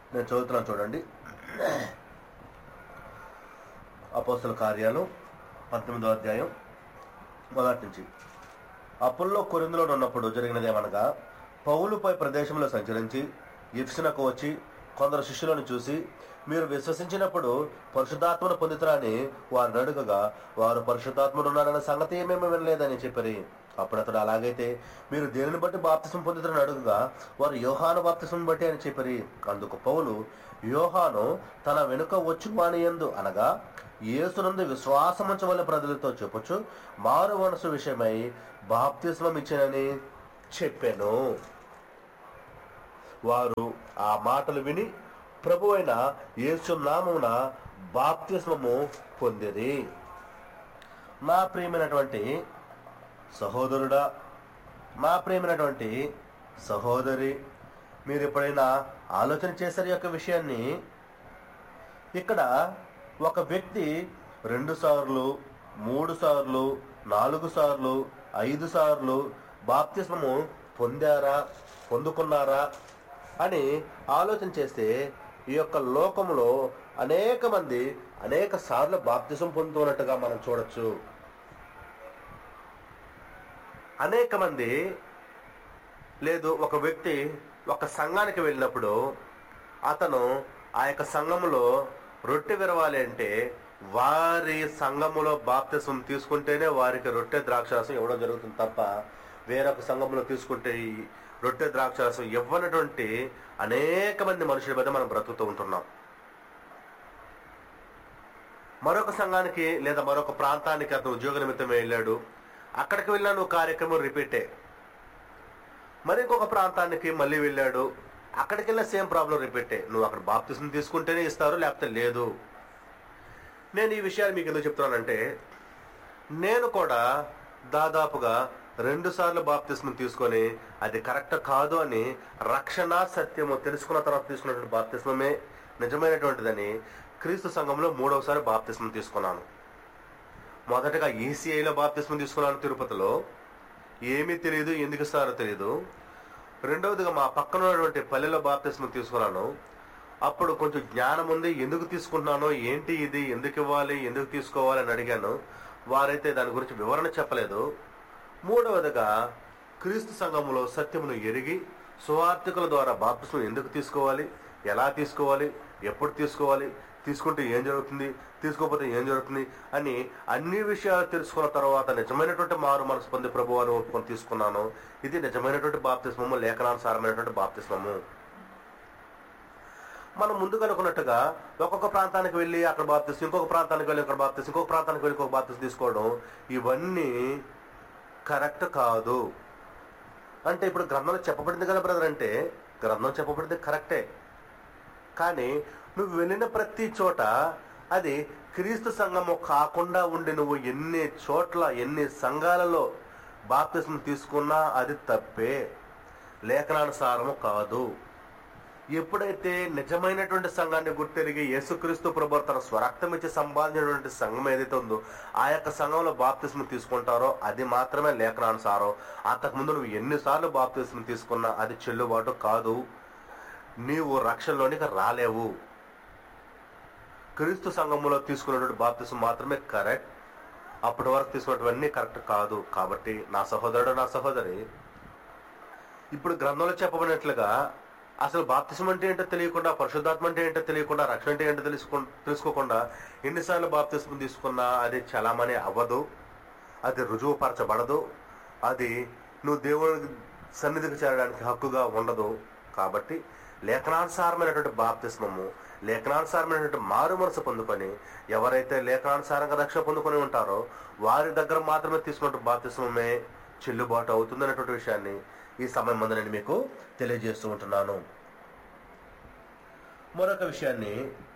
నేను చదువుతున్నాను చూడండి అపోస్తుల కార్యాలు పంతొమ్మిదో అధ్యాయం మొదటి నుంచి అప్పుల్లో కొరిందులో ఉన్నప్పుడు జరిగినదేమనగా పౌలుపై ప్రదేశంలో సంచరించి ఇఫ్సినకు వచ్చి కొందరు శిష్యులను చూసి మీరు విశ్వసించినప్పుడు పరిశుద్ధాత్మను పొందుతారని వారిని అడుగగా వారు పరిశుద్ధాత్ముడు ఉన్నారన్న సంగతి ఏమేమి వినలేదని చెప్పారు అప్పుడు అతడు అలాగైతే మీరు దేనిని బట్టి బాప్తిసం పొందుతారని అడుగుగా వారు యోహాను బాప్తిసం బట్టి అని చెప్పారు అందుకు పౌలు యోహాను తన వెనుక వచ్చు వాని యందు అనగా యేసునందు విశ్వాసముంచవల్ల ప్రజలతో చెప్పొచ్చు మారు మనసు విషయమై బాప్తిస్మం ఇచ్చానని చెప్పాను వారు ఆ మాటలు విని ప్రభు అయిన యేసు నామమున బాప్తిస్మము పొందిరి మా ప్రియమైనటువంటి సహోదరుడా మా ప్రియమైనటువంటి సహోదరి మీరు ఎప్పుడైనా ఆలోచన చేశారు ఈ యొక్క విషయాన్ని ఇక్కడ ఒక వ్యక్తి రెండు సార్లు మూడు సార్లు నాలుగు సార్లు ఐదు సార్లు బాప్తిస్మము పొందారా పొందుకున్నారా అని ఆలోచన చేస్తే ఈ యొక్క లోకంలో అనేక మంది అనేక సార్లు బాప్తిసం పొందుతున్నట్టుగా మనం చూడొచ్చు అనేక మంది లేదు ఒక వ్యక్తి ఒక సంఘానికి వెళ్ళినప్పుడు అతను ఆ యొక్క సంఘములో రొట్టె విరవాలి అంటే వారి సంఘములో బాప్తిసం తీసుకుంటేనే వారికి రొట్టె ద్రాక్షారసం ఇవ్వడం జరుగుతుంది తప్ప వేరొక సంఘంలో తీసుకుంటే ఈ రొట్టె ద్రాక్షారసం ఇవ్వనటువంటి అనేక మంది మనుషుల మధ్య మనం బ్రతుకుతూ ఉంటున్నాం మరొక సంఘానికి లేదా మరొక ప్రాంతానికి అతను ఉద్యోగ నిమిత్తమే వెళ్ళాడు అక్కడికి వెళ్ళిన నువ్వు కార్యక్రమం రిపీటే మరి ఇంకొక ప్రాంతానికి మళ్ళీ వెళ్ళాడు అక్కడికి వెళ్ళిన సేమ్ ప్రాబ్లం రిపీటే నువ్వు అక్కడ బాప్తిసం తీసుకుంటేనే ఇస్తారు లేకపోతే లేదు నేను ఈ విషయాలు మీకు ఎందుకు చెప్తున్నానంటే నేను కూడా దాదాపుగా రెండు సార్లు బాప్తిస్మం తీసుకొని అది కరెక్ట్ కాదు అని రక్షణ సత్యము తెలుసుకున్న తర్వాత తీసుకున్నటువంటి బాప్తిస్మమే నిజమైనటువంటిదని క్రీస్తు సంఘంలో మూడవసారి బాప్తిస్మం తీసుకున్నాను మొదటగా ఈసీఐలో బాప్తిస్మం తీసుకున్నాను తిరుపతిలో ఏమీ తెలియదు ఎందుకు ఇస్తారో తెలియదు రెండవదిగా మా పక్కన ఉన్నటువంటి పల్లెలో బాప్తిస్మం తీసుకున్నాను అప్పుడు కొంచెం జ్ఞానం ఉంది ఎందుకు తీసుకుంటున్నానో ఏంటి ఇది ఎందుకు ఇవ్వాలి ఎందుకు తీసుకోవాలి అని అడిగాను వారైతే దాని గురించి వివరణ చెప్పలేదు మూడవదిగా క్రీస్తు సంఘములో సత్యమును ఎరిగి సువార్థికుల ద్వారా బాప్తిస్మం ఎందుకు తీసుకోవాలి ఎలా తీసుకోవాలి ఎప్పుడు తీసుకోవాలి తీసుకుంటే ఏం జరుగుతుంది తీసుకోకపోతే ఏం జరుగుతుంది అని అన్ని విషయాలు తెలుసుకున్న తర్వాత నిజమైనటువంటి మారు మనసు పొంది ప్రభు వారు ఒప్పుకొని తీసుకున్నాను ఇది నిజమైనటువంటి బాప్తిస్మము లేఖనానుసారమైనటువంటి బాప్తిస్మము మనం ముందుగా అనుకున్నట్టుగా ఒక్కొక్క ప్రాంతానికి వెళ్ళి అక్కడ బాప్తిస్ ఇంకొక ప్రాంతానికి వెళ్ళి అక్కడ బాప్తిస్ ఇంకొక ప్రాంతానికి వెళ్ళి ఇంకొక బాప్తిస్ తీసుకోవడం ఇవన్నీ కరెక్ట్ కాదు అంటే ఇప్పుడు గ్రంథంలో చెప్పబడింది కదా బ్రదర్ అంటే గ్రంథం చెప్పబడింది కరెక్టే కానీ నువ్వు వెళ్ళిన ప్రతి చోట అది క్రీస్తు సంఘము కాకుండా ఉండి నువ్వు ఎన్ని చోట్ల ఎన్ని సంఘాలలో బాప్తిస్మం తీసుకున్నా అది తప్పే లేఖనానుసారము కాదు ఎప్పుడైతే నిజమైనటువంటి సంఘాన్ని గుర్తెరిగి యేసుక్రీస్తు ప్రభు తన స్వరక్తం ఇచ్చి సంపాదించినటువంటి సంఘం ఏదైతే ఉందో ఆ యొక్క సంఘంలో బాప్తిస్మం తీసుకుంటారో అది మాత్రమే లేఖనానుసారం అంతకుముందు నువ్వు ఎన్నిసార్లు బాప్తిస్మం తీసుకున్నా అది చెల్లుబాటు కాదు నీవు రక్షణలోనికి రాలేవు క్రీస్తు సంఘములో తీసుకున్నటువంటి బాప్తిసం మాత్రమే కరెక్ట్ అప్పటి వరకు తీసుకున్నటువన్నీ కరెక్ట్ కాదు కాబట్టి నా సహోదరుడు నా సహోదరి ఇప్పుడు గ్రంథంలో చెప్పబడినట్లుగా అసలు బాప్తిసం అంటే ఏంటో తెలియకుండా పరిశుద్ధాత్మ అంటే ఏంటో తెలియకుండా రక్షణ అంటే ఏంటో తెలుసుకో తెలుసుకోకుండా ఎన్నిసార్లు బాప్తిసం తీసుకున్నా అది చలామణి అవ్వదు అది రుజువుపరచబడదు అది నువ్వు దేవుని సన్నిధికి చేరడానికి హక్కుగా ఉండదు కాబట్టి లేఖనానుసారమైనటువంటి బాప్తిస్మము లేఖనానుసారమైనటువంటి మారు మనసు పొందుకొని ఎవరైతే లేఖనానుసారంగా రక్షణ పొందుకొని ఉంటారో వారి దగ్గర మాత్రమే తీసుకున్నట్టు బాప్తిస్మమే చెల్లుబాటు అవుతుందనేటువంటి విషయాన్ని ఈ సమయం ముందు నేను మీకు తెలియజేస్తూ ఉంటున్నాను మరొక విషయాన్ని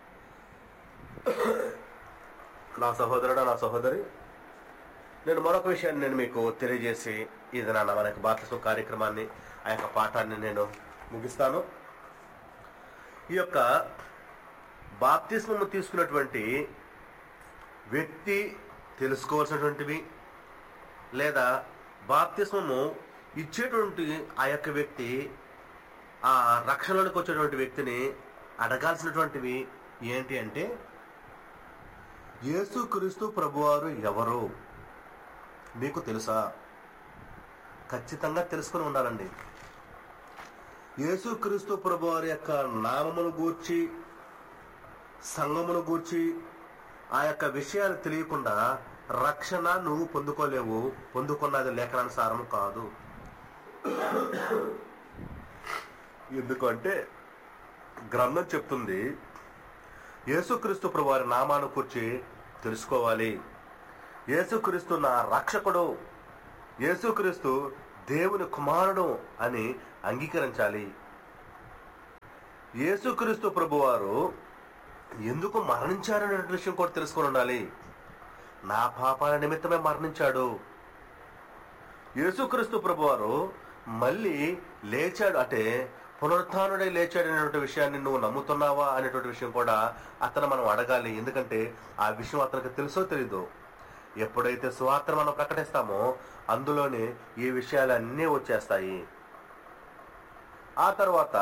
నా సహోదరుడు నా సహోదరి నేను మరొక విషయాన్ని నేను మీకు తెలియజేసి ఇది నా మన యొక్క బాప్తిస్మ కార్యక్రమాన్ని ఆ యొక్క పాఠాన్ని నేను ముగిస్తాను ఈ యొక్క బాప్తిస్మము తీసుకున్నటువంటి వ్యక్తి తెలుసుకోవాల్సినటువంటివి లేదా బాప్తిస్మము ఇచ్చేటువంటి ఆ యొక్క వ్యక్తి ఆ రక్షణలోకి వచ్చేటువంటి వ్యక్తిని అడగాల్సినటువంటివి ఏంటి అంటే యేసుక్రీస్తు ప్రభువారు ఎవరు మీకు తెలుసా ఖచ్చితంగా తెలుసుకుని ఉండాలండి యేసుక్రీస్తు ప్రభువారి యొక్క నామమును గూర్చి సంఘమును గూర్చి ఆ యొక్క విషయాలు తెలియకుండా రక్షణ నువ్వు పొందుకోలేవు పొందుకున్నది లేఖనానుసారం కాదు ఎందుకంటే గ్రంథం చెప్తుంది యేసుక్రీస్తు ప్రభువారి నామాను కూర్చి తెలుసుకోవాలి యేసుక్రీస్తు నా రక్షకుడు యేసుక్రీస్తు దేవుని కుమారుడు అని అంగీకరించాలి యేసుక్రీస్తు ప్రభువారు ఎందుకు మరణించారనే విషయం కూడా తెలుసుకొని ఉండాలి నా పాపాల నిమిత్తమే మరణించాడు యేసుక్రీస్తు ప్రభువారు మళ్ళీ లేచాడు అంటే పునరుత్డై లేచాడు అనేటువంటి విషయాన్ని నువ్వు నమ్ముతున్నావా అనేటువంటి విషయం కూడా అతను మనం అడగాలి ఎందుకంటే ఆ విషయం అతనికి తెలుసో తెలీదు ఎప్పుడైతే సువార్త మనం ప్రకటిస్తామో అందులోనే ఈ విషయాలన్నీ వచ్చేస్తాయి ఆ తర్వాత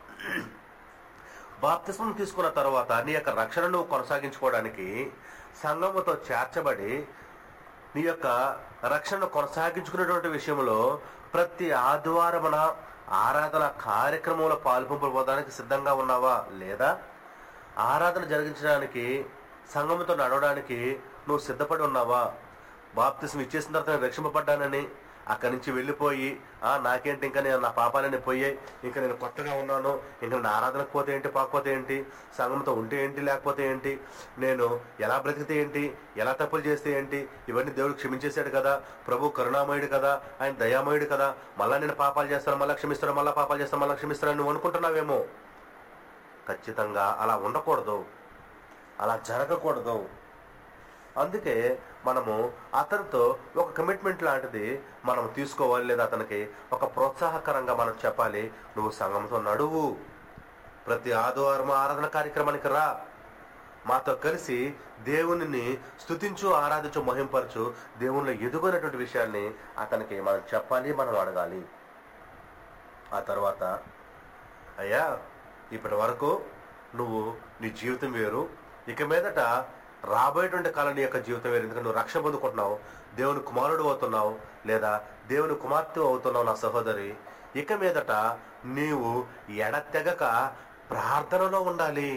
బాప్తిస్మం తీసుకున్న తర్వాత నీ యొక్క రక్షణను కొనసాగించుకోవడానికి సంఘముతో చేర్చబడి నీ యొక్క రక్షణను కొనసాగించుకునేటువంటి విషయంలో ప్రతి ఆదివారమున ఆరాధన కార్యక్రమంలో పాల్పొంపడానికి సిద్ధంగా ఉన్నావా లేదా ఆరాధన జరిగించడానికి సంఘముతో నడవడానికి నువ్వు సిద్ధపడి ఉన్నావా బాప్తిసం ఇచ్చేసిన తర్వాత నేను రక్షింపబడ్డానని అక్కడి నుంచి వెళ్ళిపోయి ఆ నాకేంటి ఇంకా నేను నా పాపాలన్నీ పోయాయి ఇంకా నేను కొత్తగా ఉన్నాను ఇంకా నేను ఆరాధనకు పోతే ఏంటి పాకపోతే ఏంటి సంఘంతో ఉంటే ఏంటి లేకపోతే ఏంటి నేను ఎలా బ్రతికితే ఏంటి ఎలా తప్పులు చేస్తే ఏంటి ఇవన్నీ దేవుడు క్షమించేశాడు కదా ప్రభు కరుణామయుడు కదా ఆయన దయామయుడు కదా మళ్ళా నేను పాపాలు చేస్తాను మళ్ళీ క్షమిస్తాను మళ్ళీ పాపాలు చేస్తాను మళ్ళీ క్షమిస్తాను నువ్వు అనుకుంటున్నావేమో ఖచ్చితంగా అలా ఉండకూడదు అలా జరగకూడదు అందుకే మనము అతనితో ఒక కమిట్మెంట్ లాంటిది మనం తీసుకోవాలి లేదా అతనికి ఒక ప్రోత్సాహకరంగా మనం చెప్పాలి నువ్వు సంఘంతో నడువు ప్రతి ఆదివారం ఆరాధన కార్యక్రమానికి రా మాతో కలిసి దేవునిని స్తుతించు ఆరాధించు మహింపరచు దేవునిలో ఎదుగునటువంటి విషయాన్ని అతనికి మనం చెప్పాలి మనం అడగాలి ఆ తర్వాత అయ్యా ఇప్పటి వరకు నువ్వు నీ జీవితం వేరు ఇక మీదట రాబోయేటువంటి కాలం నీ యొక్క జీవితం వేరు ఎందుకంటే నువ్వు రక్షణ పొందుకుంటున్నావు దేవుని కుమారుడు అవుతున్నావు లేదా దేవుని కుమార్తె అవుతున్నావు నా సహోదరి ఇక మీదట నీవు ఎడతెగక ప్రార్థనలో ఉండాలి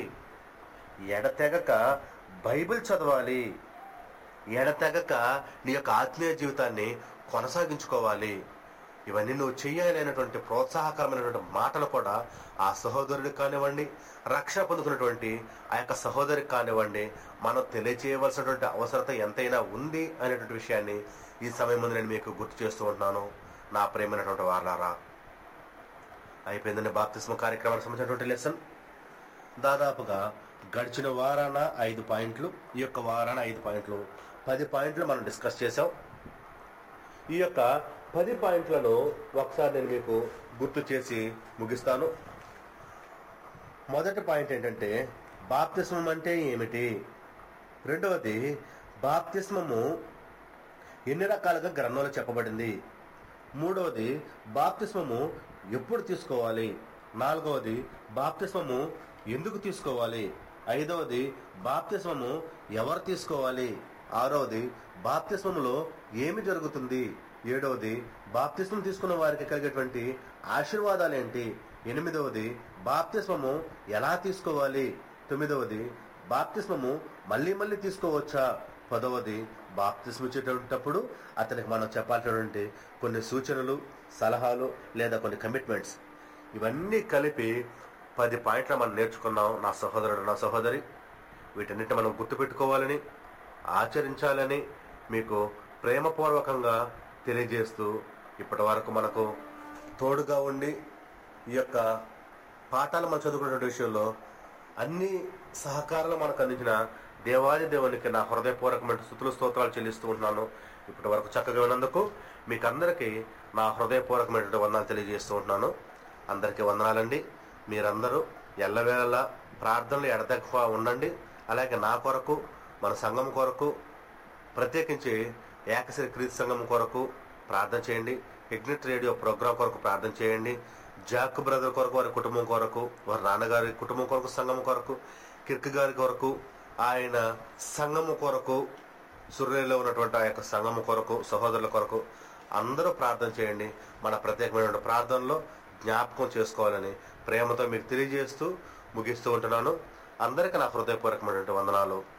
ఎడతెగక బైబిల్ చదవాలి ఎడతెగక నీ యొక్క ఆత్మీయ జీవితాన్ని కొనసాగించుకోవాలి ఇవన్నీ నువ్వు చెయ్యాలి అనేటువంటి ప్రోత్సాహకరమైనటువంటి మాటలు కూడా ఆ సహోదరుడికి కానివ్వండి రక్షణ పొందుకున్నటువంటి ఆ యొక్క సహోదరికి కానివ్వండి మనం తెలియచేయవలసినటువంటి అవసరత ఎంతైనా ఉంది అనేటువంటి విషయాన్ని ఈ సమయం ముందు నేను మీకు గుర్తు చేస్తూ ఉంటున్నాను నా ప్రేమైనటువంటి వారలారా అయిపోయిందండి బాప్తిస్మ కార్యక్రమానికి సంబంధించినటువంటి లెసన్ దాదాపుగా గడిచిన వారాన ఐదు పాయింట్లు ఈ యొక్క వారాన ఐదు పాయింట్లు పది పాయింట్లు మనం డిస్కస్ చేసాం ఈ యొక్క పది పాయింట్లను ఒకసారి నేను మీకు గుర్తు చేసి ముగిస్తాను మొదటి పాయింట్ ఏంటంటే బాప్తిస్మం అంటే ఏమిటి రెండవది బాప్తిస్మము ఎన్ని రకాలుగా గ్రంథంలో చెప్పబడింది మూడవది బాప్తిస్మము ఎప్పుడు తీసుకోవాలి నాలుగవది బాప్తిస్మము ఎందుకు తీసుకోవాలి ఐదవది బాప్తిస్మము ఎవరు తీసుకోవాలి ఆరవది బాప్తిస్మములో ఏమి జరుగుతుంది ఏడవది బాప్తిస్మం తీసుకున్న వారికి కలిగేటువంటి ఆశీర్వాదాలు ఏంటి ఎనిమిదవది బాప్తిస్మము ఎలా తీసుకోవాలి తొమ్మిదవది బాప్తిస్మము మళ్ళీ మళ్ళీ తీసుకోవచ్చా పదవది బాప్తిస్మ ఇచ్చేటప్పుడు అతనికి మనం చెప్పాల్సినటువంటి కొన్ని సూచనలు సలహాలు లేదా కొన్ని కమిట్మెంట్స్ ఇవన్నీ కలిపి పది పాయింట్లు మనం నేర్చుకున్నాం నా సహోదరుడు నా సహోదరి వీటన్నిటి మనం గుర్తుపెట్టుకోవాలని ఆచరించాలని మీకు ప్రేమపూర్వకంగా తెలియజేస్తూ ఇప్పటి వరకు మనకు తోడుగా ఉండి ఈ యొక్క పాఠాలు మనం చదువుకునే విషయంలో అన్ని సహకారాలు మనకు అందించిన దేవాది దేవునికి నా హృదయపూర్వకమైన స్థుతులు స్తోత్రాలు చెల్లిస్తూ ఉంటున్నాను ఇప్పటి వరకు చక్కగా విన్నందుకు మీకు అందరికీ నా హృదయపూర్వకమైనటువంటి వందనాలు తెలియజేస్తూ ఉంటున్నాను అందరికీ వందనాలండి మీరందరూ ఎల్లవేళలా ప్రార్థనలు ఎడతెక్క ఉండండి అలాగే నా కొరకు మన సంఘం కొరకు ప్రత్యేకించి ఏకశ్రీ క్రీస్తు సంఘం కొరకు ప్రార్థన చేయండి ఇగ్నిట్ రేడియో ప్రోగ్రాం కొరకు ప్రార్థన చేయండి జాక్ బ్రదర్ కొరకు వారి కుటుంబం కొరకు వారి నాన్నగారి కుటుంబం కొరకు సంఘం కొరకు కిర్క్ గారి కొరకు ఆయన సంఘము కొరకు సుర్రేలో ఉన్నటువంటి ఆ యొక్క సంఘము కొరకు సహోదరుల కొరకు అందరూ ప్రార్థన చేయండి మన ప్రత్యేకమైన ప్రార్థనలో జ్ఞాపకం చేసుకోవాలని ప్రేమతో మీకు తెలియజేస్తూ ముగిస్తూ ఉంటున్నాను అందరికీ నా హృదయపూర్వకమైనటువంటి వందనాలు